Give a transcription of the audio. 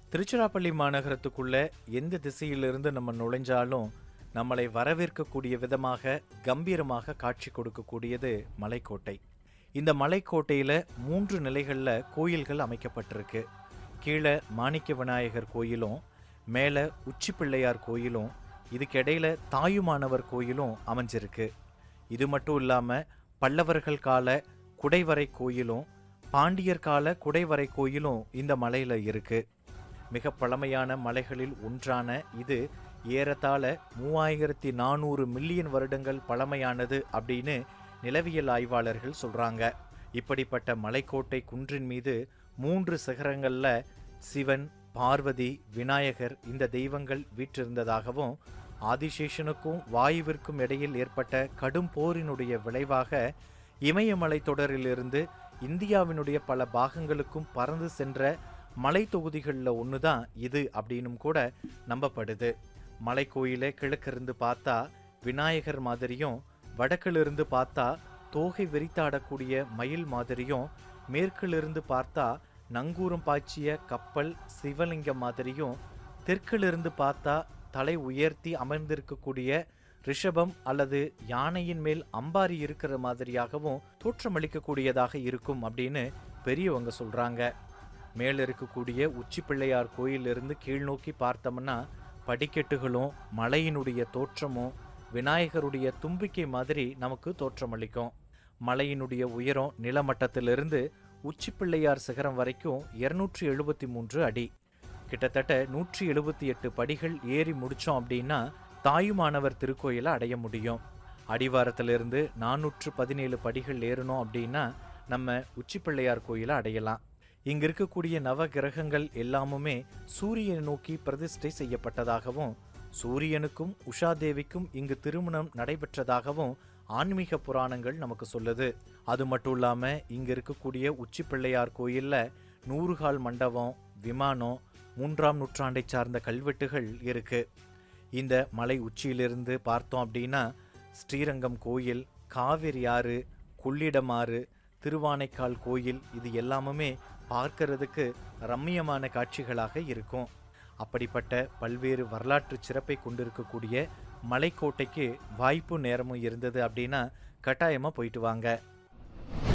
திருச்சிராப்பள்ளி மாநகரத்துக்குள்ள எந்த திசையிலிருந்து நம்ம நுழைஞ்சாலும் நம்மளை வரவேற்கக்கூடிய விதமாக கம்பீரமாக காட்சி கொடுக்கக்கூடியது மலைக்கோட்டை இந்த மலைக்கோட்டையில மூன்று நிலைகள்ல கோயில்கள் அமைக்கப்பட்டிருக்கு கீழே மாணிக்க விநாயகர் கோயிலும் மேலே உச்சி பிள்ளையார் கோயிலும் இதுக்கிடையில தாயுமானவர் கோயிலும் அமைஞ்சிருக்கு இது மட்டும் இல்லாம பல்லவர்கள் கால குடைவரை கோயிலும் பாண்டியர் கால குடைவரை கோயிலும் இந்த மலையில இருக்கு மிக பழமையான மலைகளில் ஒன்றான இது ஏறத்தாழ மூவாயிரத்தி நானூறு மில்லியன் வருடங்கள் பழமையானது அப்படின்னு நிலவியல் ஆய்வாளர்கள் சொல்றாங்க இப்படிப்பட்ட மலைக்கோட்டை குன்றின் மீது மூன்று சிகரங்கள்ல சிவன் பார்வதி விநாயகர் இந்த தெய்வங்கள் வீற்றிருந்ததாகவும் ஆதிசேஷனுக்கும் வாயுவிற்கும் இடையில் ஏற்பட்ட கடும் போரினுடைய விளைவாக இமயமலை தொடரிலிருந்து இந்தியாவினுடைய பல பாகங்களுக்கும் பறந்து சென்ற மலை தொகுதிகளில் ஒன்று தான் இது அப்படின்னும் கூட நம்பப்படுது மலைக்கோயிலை கிழக்கிருந்து பார்த்தா விநாயகர் மாதிரியும் வடக்கிலிருந்து பார்த்தா தோகை விரித்தாடக்கூடிய மயில் மாதிரியும் மேற்கிலிருந்து பார்த்தா நங்கூரம் பாய்ச்சிய கப்பல் சிவலிங்கம் மாதிரியும் தெற்கிலிருந்து பார்த்தா தலை உயர்த்தி அமர்ந்திருக்கக்கூடிய ரிஷபம் அல்லது யானையின் மேல் அம்பாரி இருக்கிற மாதிரியாகவும் தோற்றமளிக்கக்கூடியதாக இருக்கும் அப்படின்னு பெரியவங்க சொல்றாங்க மேல இருக்கக்கூடிய உச்சி பிள்ளையார் கோயிலிருந்து கீழ் நோக்கி பார்த்தோம்னா படிக்கட்டுகளும் மலையினுடைய தோற்றமும் விநாயகருடைய தும்பிக்கை மாதிரி நமக்கு தோற்றமளிக்கும் மலையினுடைய உயரம் நிலமட்டத்திலிருந்து உச்சி பிள்ளையார் சிகரம் வரைக்கும் இருநூற்றி எழுபத்தி மூன்று அடி கிட்டத்தட்ட நூற்றி எழுபத்தி எட்டு படிகள் ஏறி முடிச்சோம் அப்படின்னா தாயுமானவர் திருக்கோயிலை அடைய முடியும் அடிவாரத்திலிருந்து நானூற்று பதினேழு படிகள் ஏறணும் அப்படின்னா நம்ம உச்சி பிள்ளையார் கோயிலை அடையலாம் இங்க இருக்கக்கூடிய நவ கிரகங்கள் எல்லாமுமே சூரியனை நோக்கி பிரதிஷ்டை செய்யப்பட்டதாகவும் சூரியனுக்கும் உஷாதேவிக்கும் இங்கு திருமணம் நடைபெற்றதாகவும் ஆன்மீக புராணங்கள் நமக்கு சொல்லுது அது மட்டும் இல்லாம இங்க இருக்கக்கூடிய உச்சி பிள்ளையார் கோயில்ல நூறுகால் மண்டபம் விமானம் மூன்றாம் நூற்றாண்டை சார்ந்த கல்வெட்டுகள் இருக்கு இந்த மலை உச்சியிலிருந்து பார்த்தோம் அப்படின்னா ஸ்ரீரங்கம் கோயில் காவிரி ஆறு கொள்ளிடமாறு திருவானைக்கால் கோயில் இது எல்லாமுமே பார்க்கறதுக்கு ரம்மியமான காட்சிகளாக இருக்கும் அப்படிப்பட்ட பல்வேறு வரலாற்று சிறப்பை கொண்டிருக்கக்கூடிய மலைக்கோட்டைக்கு வாய்ப்பு நேரமும் இருந்தது அப்படின்னா கட்டாயமாக போயிட்டு வாங்க